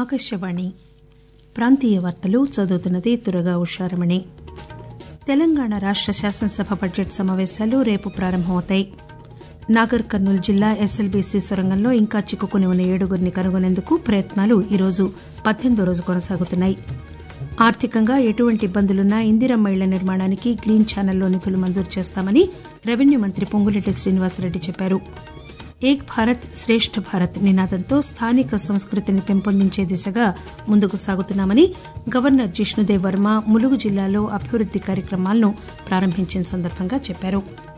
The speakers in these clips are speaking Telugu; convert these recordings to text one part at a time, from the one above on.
ఆకాశవాణి ప్రాంతీయ వార్తలు చదువుతున్నది తురగా ఉషారమణి తెలంగాణ రాష్ట శాసనసభ బడ్జెట్ సమావేశాలు రేపు ప్రారంభమవుతాయి నాగర్ కర్నూలు జిల్లా ఎస్ఎల్బీసీ సొరంగంలో ఇంకా చిక్కుకుని ఉన్న ఏడుగురిని కనుగొనేందుకు ప్రయత్నాలు ఈరోజు పద్దెనిమిదో రోజు కొనసాగుతున్నాయి ఆర్థికంగా ఎటువంటి ఇబ్బందులున్నా ఇందిరమ్మ ఇళ్ల నిర్మాణానికి గ్రీన్ ఛానల్లో నిధులు మంజూరు చేస్తామని రెవెన్యూ మంత్రి పొంగులేటి శ్రీనివాసరెడ్డి చెప్పారు ఏక్ భారత్ శ్రేష్ఠ భారత్ నినాదంతో స్థానిక సంస్కృతిని పెంపొందించే దిశగా ముందుకు సాగుతున్నామని గవర్నర్ జిష్ణుదేవ్ వర్మ ములుగు జిల్లాలో అభివృద్ది కార్యక్రమాలను ప్రారంభించిన సందర్భంగా చెప్పారు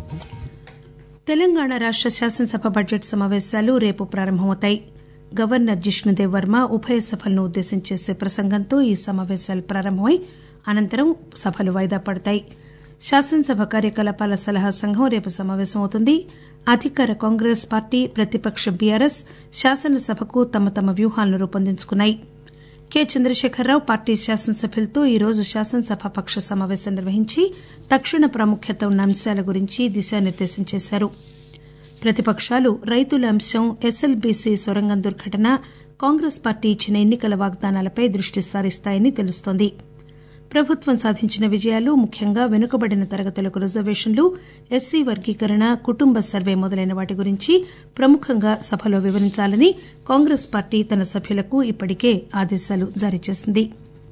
తెలంగాణ రాష్ట శాసనసభ బడ్జెట్ సమావేశాలు రేపు ప్రారంభమవుతాయి గవర్నర్ జిష్ణుదేవ్ వర్మ ఉభయ సభలను ఉద్దేశించి చేసే ప్రసంగంతో ఈ సమావేశాలు ప్రారంభమై అనంతరం సభలు వాయిదా పడతాయి శాసనసభ కార్యకలాపాల సలహా సంఘం రేపు సమావేశమవుతుంది అధికార కాంగ్రెస్ పార్టీ ప్రతిపక్ష బీఆర్ఎస్ శాసనసభకు తమ తమ వ్యూహాలను రూపొందించుకున్నాయి కె చంద్రశేఖరరావు పార్టీ శాసనసభ్యులతో ఈరోజు శాసనసభ పక్ష సమావేశం నిర్వహించి తక్షణ ప్రాముఖ్యత ఉన్న అంశాల గురించి దిశానిర్దేశం చేశారు ప్రతిపకాలు రైతుల అంశం ఎస్ఎల్బీసీ సొరంగం దుర్ఘటన కాంగ్రెస్ పార్టీ ఇచ్చిన ఎన్నికల వాగ్దానాలపై దృష్టి సారిస్తాయని తెలుస్తోంది ప్రభుత్వం సాధించిన విజయాలు ముఖ్యంగా వెనుకబడిన తరగతులకు రిజర్వేషన్లు ఎస్సీ వర్గీకరణ కుటుంబ సర్వే మొదలైన వాటి గురించి ప్రముఖంగా సభలో వివరించాలని కాంగ్రెస్ పార్టీ తన సభ్యులకు ఇప్పటికే ఆదేశాలు జారీ చేసింది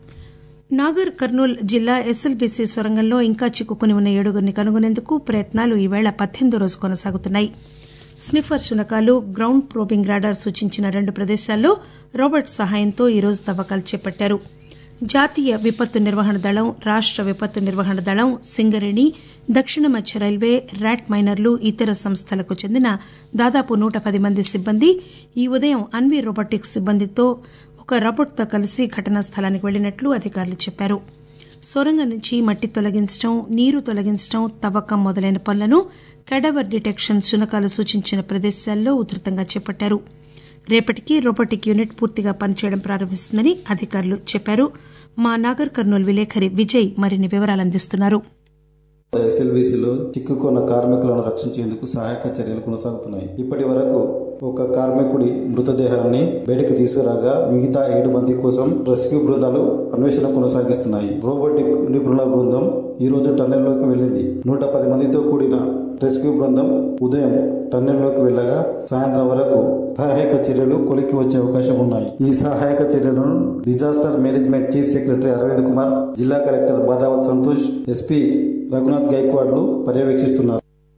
నాగర్ కర్నూల్ జిల్లా ఎస్ఎల్బీసీ సొరంగంలో ఇంకా చిక్కుకుని ఉన్న ఏడుగురిని కనుగొనేందుకు ప్రయత్నాలు ఈవేళ పద్దెనిమిదో రోజు కొనసాగుతున్నాయి స్నిఫర్ శునకాలు గ్రౌండ్ ప్రోబింగ్ రాడార్ సూచించిన రెండు ప్రదేశాల్లో రోబోట్ సహాయంతో ఈరోజు తవ్వకాలు చేపట్టారు జాతీయ విపత్తు నిర్వహణ దళం రాష్ట విపత్తు నిర్వహణ దళం సింగరేణి దక్షిణ మధ్య రైల్వే ర్యాట్ మైనర్లు ఇతర సంస్థలకు చెందిన దాదాపు నూట పది మంది సిబ్బంది ఈ ఉదయం అన్వీ రోబోటిక్స్ సిబ్బందితో ఒక రోబోట్తో కలిసి ఘటనా స్థలానికి వెళ్లినట్లు అధికారులు చెప్పారు సొరంగం నుంచి మట్టి తొలగించడం నీరు తొలగించడం తవ్వకం మొదలైన పనులను కెడవర్ డిటెక్షన్ శునకాలు సూచించిన ప్రదేశాల్లో ఉధృతంగా చేపట్టారు రేపటికి రోబోటిక్ యూనిట్ పూర్తిగా పనిచేయడం ప్రారంభిస్తుందని అధికారులు చెప్పారు మా నాగర్ కర్నూలు విలేకరి విజయ్ మరిన్ని వివరాలు అందిస్తున్నారు ఎస్ఎల్బీసీలో చిక్కుకున్న కార్మికులను రక్షించేందుకు సహాయక చర్యలు కొనసాగుతున్నాయి ఇప్పటి వరకు ఒక కార్మికుడి మృతదేహాన్ని బయటకు తీసుకురాగా మిగతా ఏడు మంది కోసం రెస్క్యూ బృందాలు అన్వేషణ కొనసాగిస్తున్నాయి రోబోటిక్ నిపుణుల బృందం ఈ రోజు టన్నెల్లోకి వెళ్ళింది నూట పది మందితో కూడిన రెస్క్యూ బృందం ఉదయం టన్నెల్లోకి వెళ్ళగా సాయంత్రం వరకు సహాయక చర్యలు కొలికి వచ్చే అవకాశం ఉన్నాయి ఈ సహాయక చర్యలను disaster management chief secretary Arvind Kumar జిల్లా కలెక్టర్ బాదావత్ సంతోష్ ఎస్పీ రఘునాథ్ గైక్వాడ్లు పర్యవేక్షిస్తున్నారు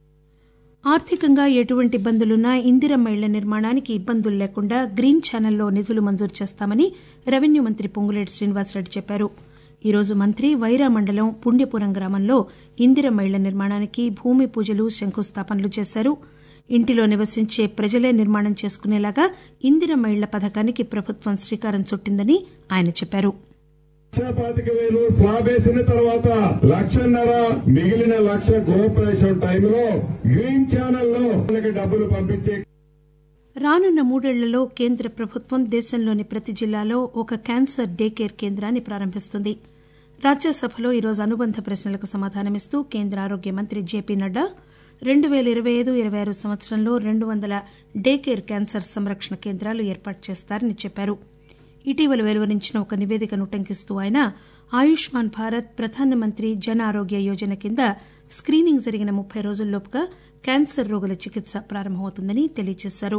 ఆర్థికంగా ఎటువంటి ఇబ్బందులున్నా ఇందిరమ్మ ఇళ్ల నిర్మాణానికి ఇబ్బందులు లేకుండా గ్రీన్ ఛానల్లో నిధులు మంజూరు చేస్తామని రెవెన్యూ మంత్రి పొంగులేటి శ్రీనివాసరెడ్డి చెప్పారు ఈరోజు మంత్రి వైరా మండలం పుణ్యపురం గ్రామంలో ఇందిరమ్మ ఇళ్ల నిర్మాణానికి భూమి పూజలు శంకుస్థాపనలు చేశారు ఇంటిలో నివసించే ప్రజలే నిర్మాణం చేసుకునేలాగా ఇందిరమ్మ ఇళ్ల పథకానికి ప్రభుత్వం శ్రీకారం చుట్టిందని ఆయన చెప్పారు లక్ష పాతిక వేలు స్లాబ్ వేసిన తర్వాత లక్షన్నర మిగిలిన లక్ష గృహప్రవేశం టైంలో గ్రీన్ ఛానల్ లో వాళ్ళకి డబ్బులు పంపించే రానున్న మూడేళ్లలో కేంద్ర ప్రభుత్వం దేశంలోని ప్రతి జిల్లాలో ఒక క్యాన్సర్ డే కేర్ కేంద్రాన్ని ప్రారంభిస్తుంది రాజ్యసభలో ఈరోజు అనుబంధ ప్రశ్నలకు సమాధానమిస్తూ కేంద్ర ఆరోగ్య మంత్రి జేపీ నడ్డా రెండు పేల ఇరవై ఐదు ఇరవై ఆరు సంవత్సరంలో రెండు వందల డే కేర్ క్యాన్సర్ సంరక్షణ కేంద్రాలు ఏర్పాటు చేస్తారని చెప్పారు ఇటీవల వెలువరించిన ఒక నివేదికను ఉటంకిస్తూ ఆయన ఆయుష్మాన్ భారత్ ప్రధానమంత్రి జన ఆరోగ్య యోజన కింద స్కీనింగ్ జరిగిన ముప్పై రోజుల్లోపుగా క్యాన్సర్ రోగుల చికిత్స ప్రారంభమవుతుందని తెలియజేశారు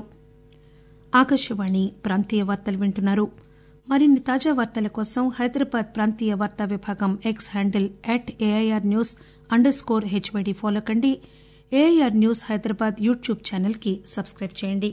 ఆకాశవాణి ప్రాంతీయ వార్తలు వింటున్నారు మరిన్ని తాజా వార్తల కోసం హైదరాబాద్ ప్రాంతీయ వార్తా విభాగం X handle at AIR news underscore HYD follow కండి AIR news Hyderabad YouTube channel కి సబ్స్క్రైబ్ చేయండి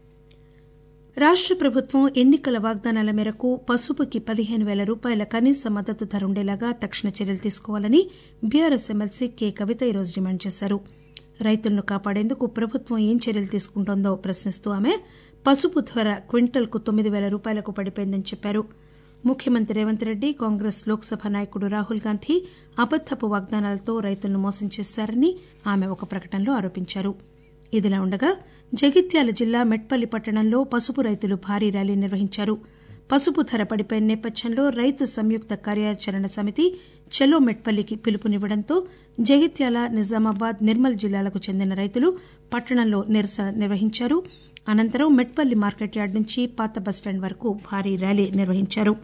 రాష్ట ప్రభుత్వం ఎన్నికల వాగ్దానాల మేరకు పసుపుకి పదిహేను పేల రూపాయల కనీస మద్దతు ధర ఉండేలాగా తక్షణ చర్యలు తీసుకోవాలని బీఆర్ఎస్ ఎమ్మెల్సీ కె కవిత ఈరోజు డిమాండ్ చేశారు రైతులను కాపాడేందుకు ప్రభుత్వం ఏం చర్యలు తీసుకుంటోందో ప్రశ్నిస్తూ ఆమె పసుపు ధర క్వింటల్కు తొమ్మిది పేల రూపాయలకు పడిపోయిందని చెప్పారు ముఖ్యమంత్రి రేవంత్ రెడ్డి కాంగ్రెస్ లోక్సభ నాయకుడు రాహుల్ గాంధీ అబద్దపు వాగ్దానాలతో రైతులను మోసం చేశారని ఆమె ఒక ప్రకటనలో ఆరోపించారు ఇదిలా ఉండగా జగిత్యాల జిల్లా మెట్పల్లి పట్టణంలో పసుపు రైతులు భారీ ర్యాలీ నిర్వహించారు పసుపు ధర పడిపోయిన నేపథ్యంలో రైతు సంయుక్త కార్యాచరణ సమితి చలో మెట్పల్లికి పిలుపునివ్వడంతో జగిత్యాల నిజామాబాద్ నిర్మల్ జిల్లాలకు చెందిన రైతులు పట్టణంలో నిరసన నిర్వహించారు అనంతరం మెట్పల్లి మార్కెట్ యార్డ్ నుంచి పాత బస్టాండ్ వరకు భారీ ర్యాలీ నిర్వహించారు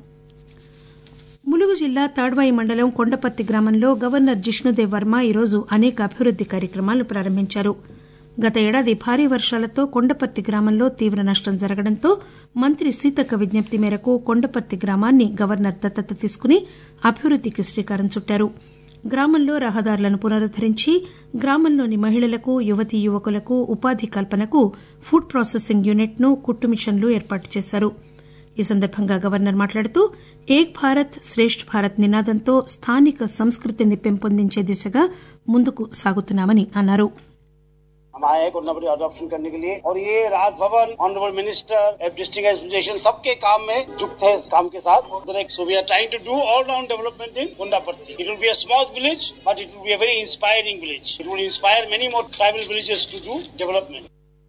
ములుగు జిల్లా తాడ్వాయి మండలం కొండపర్తి గ్రామంలో గవర్నర్ జిష్ణుదేవ్ వర్మ ఈరోజు అనేక అభివృద్ది కార్యక్రమాలను ప్రారంభించారు గత ఏడాది భారీ వర్షాలతో కొండపర్తి గ్రామంలో తీవ్ర నష్టం జరగడంతో మంత్రి సీతక్క విజ్ఞప్తి మేరకు కొండపర్తి గ్రామాన్ని గవర్నర్ దత్తత తీసుకుని అభివృద్దికి శ్రీకారం చుట్టారు గ్రామంలో రహదారులను పునరుద్దరించి గ్రామంలోని మహిళలకు యువతీ యువకులకు ఉపాధి కల్పనకు ఫుడ్ ప్రాసెసింగ్ యూనిట్ ను కుట్టు మిషన్లు ఏర్పాటు చేశారు ఈ సందర్భంగా గవర్నర్ మాట్లాడుతూ ఏక్ భారత్ శ్రేష్ఠ్ భారత్ నినాదంతో స్థానిక సంస్కృతిని పెంపొందించే దిశగా ముందుకు సాగుతున్నామని అన్నారు हम आए हैं कोरोना अडॉप्शन करने के लिए और ये राज भवन ऑनरेबल मिनिस्टर डिस्ट्रिक्ट एडमिनिस्ट्रेशन सबके काम में युक्त है इस काम के साथ so we are trying to do all round development in Kundapatti it will be a small village but it will be a very inspiring village it will inspire many more tribal villages to do development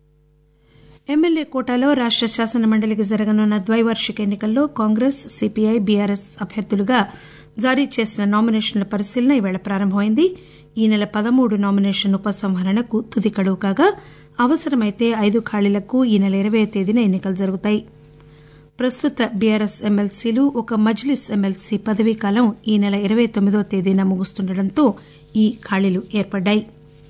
MLA కోటాలో రాష్ట శాసన మండలికి జరగనున్న ద్వైవార్షిక ఎన్నికల్లో కాంగ్రెస్ సిపిఐ బీఆర్ఎస్ అభ్యర్థులుగా జారీ చేసిన నామినేషన్ల పరిశీలన ఈవేళ ప్రారంభమైంది ఈ నెల పదమూడు నామినేషన్ ఉపసంహరణకు తుది గడువు కాగా అవసరమైతే ఐదు ఖాళీలకు ఈ నెల ఇరవై తేదీన ఎన్నికలు జరుగుతాయి ప్రస్తుత బీఆర్ఎస్ ఎమ్మెల్సీలు ఒక మజ్లిస్ ఎమ్మెల్సీ పదవీకాలం ఈ నెల ఇరవై తొమ్మిదో తేదీన ముగుస్తుండటంతో ఈ ఖాళీలు ఏర్పడ్డాయి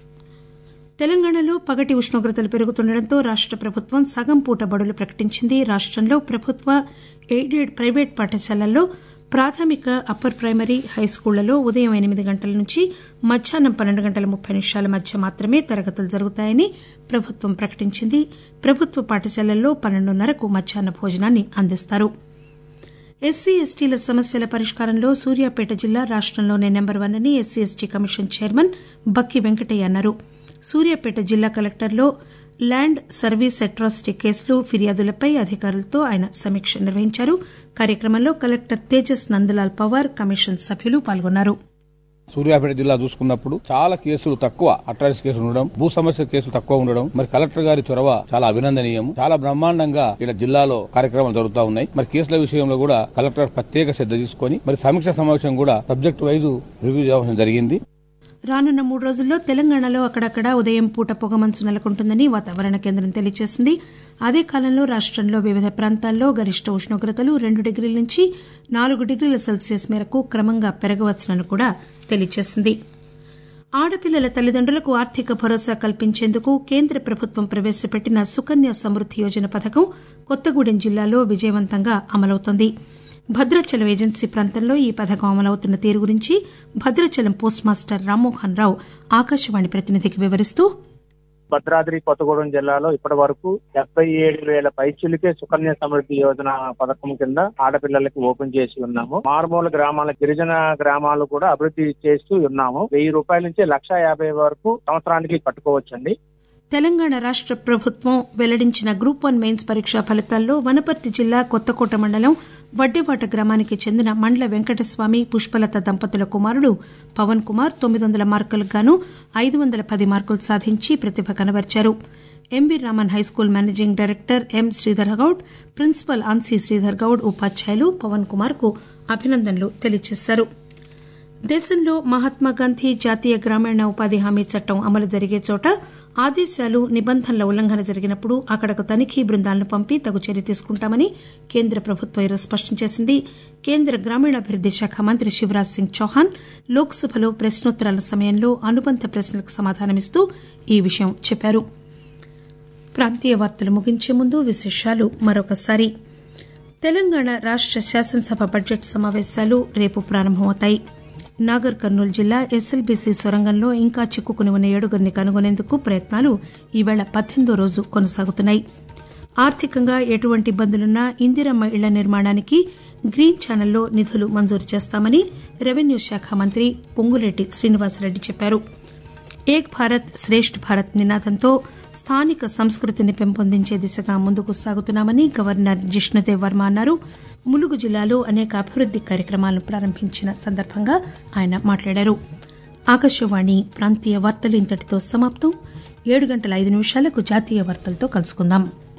తెలంగాణలో పగటి ఉష్ణోగ్రతలు పెరుగుతుండటంతో రాష్ట ప్రభుత్వం సగం పూట బడులు ప్రకటించింది రాష్టంలో ప్రభుత్వ ఎయిడెడ్ ప్రైవేట్ పాఠశాలల్లో ప్రాథమిక అప్పర్ ప్రైమరీ హైస్కూళ్లలో ఉదయం ఎనిమిది గంటల నుంచి మధ్యాహ్నం పన్నెండు గంటల ముప్పై నిమిషాల మధ్య మాత్రమే తరగతులు జరుగుతాయని ప్రభుత్వం ప్రకటించింది ప్రభుత్వ పాఠశాలల్లో పన్నెండున్నరకు మధ్యాహ్న భోజనాన్ని అందిస్తారు ఎస్సీ ఎస్టీల సమస్యల పరిష్కారంలో సూర్యాపేట జిల్లా రాష్టంలోనే నెంబర్ వన్ అని SC ST commission chairman Bakki Venkataiah అన్నారు సూర్యాపేట జిల్లా కలెక్టర్లో ల్యాండ్ సర్వీస్ అట్రాసిటీ కేసులు ఫిర్యాదులపై అధికారులతో ఆయన సమీక్ష నిర్వహించారు కార్యక్రమంలో కలెక్టర్ తేజస్ నందలాల్ పవార్ కమిషన్ సభ్యులు పాల్గొన్నారు సూర్యాపేట జిల్లా చూసుకున్నప్పుడు చాలా కేసులు తక్కువ అట్రాసిటీ కేసులు ఉండడం భూ సమస్య కేసులు తక్కువ ఉండడం మరి కలెక్టర్ గారి చొరవ చాలా అభినందనీయం చాలా బ్రహ్మాండంగా ఇక్కడ జిల్లాలో కార్యక్రమాలు జరుగుతూ ఉన్నాయి మరి కేసుల విషయంలో కూడా కలెక్టర్ ప్రత్యేక శ్రద్ధ తీసుకొని మరి సమీక్ష సమావేశం కూడా సబ్జెక్ట్ వైజ్ రివ్యూ చేయవలసిన జరిగింది రానున్న మూడు రోజుల్లో తెలంగాణలో అక్కడక్కడ ఉదయం పూట పొగమంచు నెలకొంటుందని వాతావరణ కేంద్రం తెలియజేసింది అదే కాలంలో రాష్టంలో వివిధ ప్రాంతాల్లో గరిష్ట ఉష్ణోగ్రతలు రెండు డిగ్రీల నుంచి నాలుగు డిగ్రీల సెల్సియస్ మేరకు క్రమంగా పెరగవచ్చునని కూడా తెలియజేసింది ఆడపిల్లల తల్లిదండ్రులకు ఆర్థిక భరోసా కల్పించేందుకు కేంద్ర ప్రభుత్వం ప్రవేశపెట్టిన సుకన్య సమృద్ది యోజన పథకం కొత్తగూడెం జిల్లాలో విజయవంతంగా అమలవుతోంది భద్రాచలం ఏజెన్సీ ప్రాంతంలో ఈ పథకం అమలవుతున్న తీరు గురించి భద్రాచలం పోస్ట్ మాస్టర్ రామ్మోహన్ రావు ఆకాశవాణి ప్రతినిధికి వివరిస్తూ భద్రాద్రి కొత్తగూడెం జిల్లాలో ఇప్పటి వరకు డెబ్బై ఏడు వేల పైచిలికే సుకన్య సమృద్ధి యోజన పథకం కింద ఆడపిల్లలకి ఓపెన్ చేసి ఉన్నాము మారుమూల గ్రామాల గిరిజన గ్రామాలు కూడా అభివృద్ధి చేస్తూ ఉన్నాము వెయ్యి రూపాయల నుంచి లక్ష యాభై వరకు సంవత్సరానికి కట్టుకోవచ్చండి తెలంగాణ రాష్ట ప్రభుత్వం వెల్లడించిన గ్రూప్ వన్ మెయిన్స్ పరీక్షా ఫలితాల్లో వనపర్తి జిల్లా కొత్తకోట మండలం వడ్డేవాట గ్రామానికి చెందిన మండ్ల వెంకటస్వామి పుష్పలత దంపతుల కుమారుడు పవన్ కుమార్ తొమ్మిది వందల మార్కులకు గాను ఐదు వందల పది మార్కులు సాధించి ప్రతిభ కనబర్చారు MB Raman high school managing director M Sridhar Goud principal Ansy Sridhar Goud ఉపాధ్యాయులు పవన్ కుమార్ కు అభినందనలు తెలియజేశారు దేశంలో మహాత్మాగాంధీ జాతీయ గ్రామీణ ఉపాధి హామీ చట్టం అమలు జరిగే చోట ఆదేశాలు నిబంధనల ఉల్లంఘన జరిగినప్పుడు అక్కడకు తనిఖీ బృందాలను పంపి తగు చర్య తీసుకుంటామని కేంద్ర ప్రభుత్వం ఈరోజు స్పష్టం చేసింది కేంద్ర గ్రామీణాభివృద్ది శాఖ మంత్రి శివరాజ్ సింగ్ చౌహాన్ లోక్సభలో ప్రశ్నోత్తరాల సమయంలో అనుబంధ ప్రశ్నలకు సమాధానమిస్తూ ఈ విషయం చెప్పారు ప్రాంతీయ వార్తలు ముగించే ముందు విశేషాలు మరొకసారి తెలంగాణ రాష్ట శాసనసభ బడ్జెట్ సమావేశాలు రేపు ప్రారంభమవుతాయి నాగర్ కర్నూలు జిల్లా ఎస్ఎల్బీసీ సొరంగంలో ఇంకా చిక్కుకుని ఉన్న ఏడుగురిని కనుగొనేందుకు ప్రయత్నాలు ఈవేళ పద్దెనిమిదో రోజు కొనసాగుతున్నాయి ఆర్థికంగా ఎటువంటి ఇబ్బందులున్నా ఇందిరమ్మ ఇళ్ల నిర్మాణానికి గ్రీన్ ఛానల్లో నిధులు మంజూరు చేస్తామని రెవెన్యూ శాఖ మంత్రి పొంగులేటి శ్రీనివాసరెడ్డి చెప్పారు ఏక్ భారత్ శ్రేష్ఠ్ భారత్ నినాదంతో స్థానిక సంస్కృతిని పెంపొందించే దిశగా ముందుకు సాగుతున్నామని గవర్నర్ జిష్ణుదేవ్ వర్మ అన్నారు ములుగు జిల్లాలో అనేక అభివృద్ది కార్యక్రమాలను ప్రారంభించిన సందర్భంగా ఆయన మాట్లాడారు ఆకాశవాణి ప్రాంతీయ వార్తలు ఇంతటితో సమాప్తం ఏడు గంటల ఐదు నిమిషాలకు జాతీయ వార్తలతో కలుసుకుందాం